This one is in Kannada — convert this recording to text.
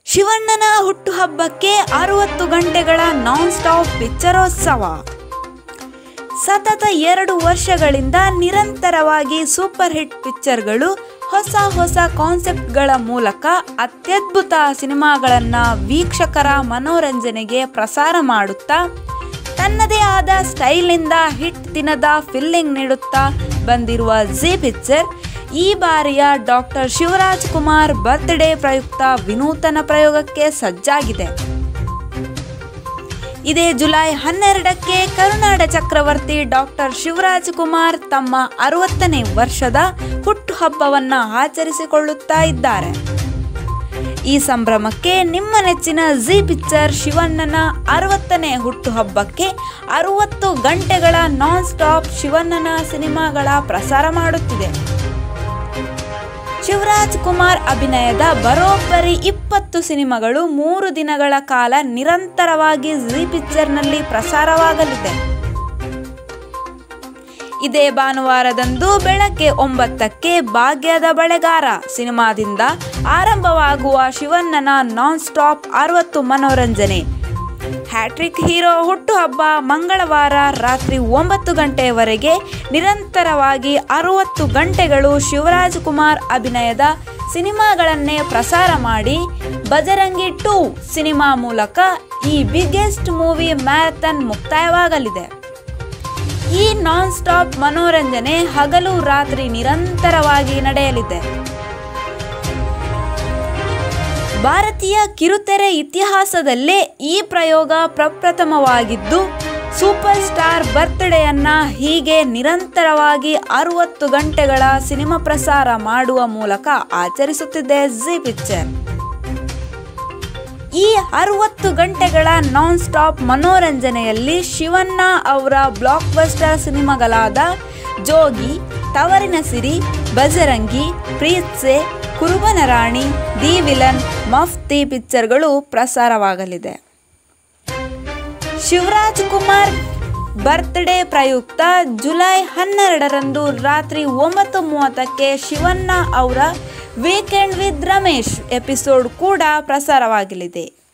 ಶಿವಣ್ಣನ ಹುಟ್ಟುಹಬ್ಬಕ್ಕೆ ಅರವತ್ತು ಗಂಟೆಗಳ ನಾನ್ ಸ್ಟಾಪ್ ಪಿಕ್ಚರೋತ್ಸವ ಸತತ ಎರಡು ವರ್ಷಗಳಿಂದ ನಿರಂತರವಾಗಿ ಸೂಪರ್ ಹಿಟ್ ಪಿಕ್ಚರ್ಗಳು ಹೊಸ ಹೊಸ ಕಾನ್ಸೆಪ್ಟ್ಗಳ ಮೂಲಕ ಅತ್ಯದ್ಭುತ ಸಿನಿಮಾಗಳನ್ನು ವೀಕ್ಷಕರ ಮನೋರಂಜನೆಗೆ ಪ್ರಸಾರ ಮಾಡುತ್ತಾ ತನ್ನದೇ ಆದ ಸ್ಟೈಲ್ನಿಂದ ಹಿಟ್ ದಿನದ ಫಿಲ್ಲಿಂಗ್ ನೀಡುತ್ತಾ ಬಂದಿರುವ ಜಿ ಪಿಕ್ಚರ್ ಈ ಬಾರಿಯ ಡಾಕ್ಟರ್ ಶಿವರಾಜ್ ಕುಮಾರ್ ಬರ್ತ್ಡೇ ಪ್ರಯುಕ್ತ ವಿನೂತನ ಪ್ರಯೋಗಕ್ಕೆ ಸಜ್ಜಾಗಿದೆ ಇದೇ ಜುಲೈ ಹನ್ನೆರಡಕ್ಕೆ ಕರುನಾಡ ಚಕ್ರವರ್ತಿ ಡಾಕ್ಟರ್ ಶಿವರಾಜ್ ಕುಮಾರ್ ತಮ್ಮ ಅರವತ್ತನೇ ವರ್ಷದ ಹುಟ್ಟುಹಬ್ಬವನ್ನು ಆಚರಿಸಿಕೊಳ್ಳುತ್ತಾ ಇದ್ದಾರೆ ಈ ಸಂಭ್ರಮಕ್ಕೆ ನಿಮ್ಮ ನೆಚ್ಚಿನ ಜಿ ಪಿಕ್ಚರ್ ಶಿವಣ್ಣನ ಅರವತ್ತನೇ ಹುಟ್ಟುಹಬ್ಬಕ್ಕೆ ಅರುವತ್ತು ಗಂಟೆಗಳ ನಾನ್ ಸ್ಟಾಪ್ ಶಿವಣ್ಣನ ಸಿನಿಮಾಗಳ ಪ್ರಸಾರ ಮಾಡುತ್ತಿದೆ ಶಿವರಾಜ್ ಕುಮಾರ್ ಅಭಿನಯದ ಬರೋಬ್ಬರಿ ಇಪ್ಪತ್ತು ಸಿನಿಮಾಗಳು ಮೂರು ದಿನಗಳ ಕಾಲ ನಿರಂತರವಾಗಿ ಜಿ ಪಿಕ್ಚರ್ನಲ್ಲಿ ಪ್ರಸಾರವಾಗಲಿದೆ ಇದೇ ಭಾನುವಾರದಂದು ಬೆಳಗ್ಗೆ ಒಂಬತ್ತಕ್ಕೆ ಭಾಗ್ಯದ ಬಳೆಗಾರ ಸಿನಿಮಾದಿಂದ ಆರಂಭವಾಗುವ ಶಿವಣ್ಣನ ನಾನ್ ಸ್ಟಾಪ್ ಅರವತ್ತು ಮನೋರಂಜನೆ ಹ್ಯಾಟ್ರಿಕ್ ಹೀರೋ ಹುಟ್ಟುಹಬ್ಬ ಮಂಗಳವಾರ ರಾತ್ರಿ ಒಂಬತ್ತು ಗಂಟೆಯವರೆಗೆ ನಿರಂತರವಾಗಿ ಅರುವತ್ತು ಗಂಟೆಗಳು ಶಿವರಾಜ್ ಕುಮಾರ್ ಅಭಿನಯದ ಸಿನಿಮಾಗಳನ್ನೇ ಪ್ರಸಾರ ಮಾಡಿ ಬಜರಂಗಿ ಟೂ ಸಿನಿಮಾ ಮೂಲಕ ಈ ಬಿಗ್ಗೆಸ್ಟ್ ಮೂವಿ ಮ್ಯಾರಥಾನ್ ಮುಕ್ತಾಯವಾಗಲಿದೆ ಈ ನಾನ್ ಸ್ಟಾಪ್ ಮನೋರಂಜನೆ ಹಗಲು ರಾತ್ರಿ ನಿರಂತರವಾಗಿ ನಡೆಯಲಿದೆ ಭಾರತೀಯ ಕಿರುತೆರೆ ಇತಿಹಾಸದಲ್ಲೇ ಈ ಪ್ರಯೋಗ ಪ್ರಪ್ರಥಮವಾಗಿದ್ದು ಸೂಪರ್ ಸ್ಟಾರ್ ಬರ್ತ್ಡೇಯನ್ನ ಹೀಗೆ ನಿರಂತರವಾಗಿ ಅರುವತ್ತು ಗಂಟೆಗಳ ಸಿನಿಮಾ ಪ್ರಸಾರ ಮಾಡುವ ಮೂಲಕ ಆಚರಿಸುತ್ತಿದೆ ಜಿ ಪಿಕ್ಚರ್ ಈ ಅರುವತ್ತು ಗಂಟೆಗಳ ನಾನ್ ಸ್ಟಾಪ್ ಮನೋರಂಜನೆಯಲ್ಲಿ ಶಿವಣ್ಣ ಅವರ ಬ್ಲಾಕ್ ಬಸ್ಟರ್ ಸಿನಿಮಾಗಳಾದ ಜೋಗಿ ತವರಿನ ಸಿರಿ ಬಜರಂಗಿ ಪ್ರೀತ್ಸೆ ಕುರುಬನ ರಾಣಿ ದಿ ವಿಲನ್ ಮಫ್ತಿ ಪಿಕ್ಚರ್ಗಳು ಪ್ರಸಾರವಾಗಲಿದೆ ಶಿವರಾಜ್ ಕುಮಾರ್ ಬರ್ತ್ಡೇ ಪ್ರಯುಕ್ತ ಜುಲೈ ಹನ್ನೆರಡರಂದು ರಾತ್ರಿ ಒಂಬತ್ತು ಮೂವತ್ತಕ್ಕೆ ಶಿವಣ್ಣ ಅವರ ವೀಕೆಂಡ್ ವಿತ್ ರಮೇಶ್ ಎಪಿಸೋಡ್ ಕೂಡ ಪ್ರಸಾರವಾಗಲಿದೆ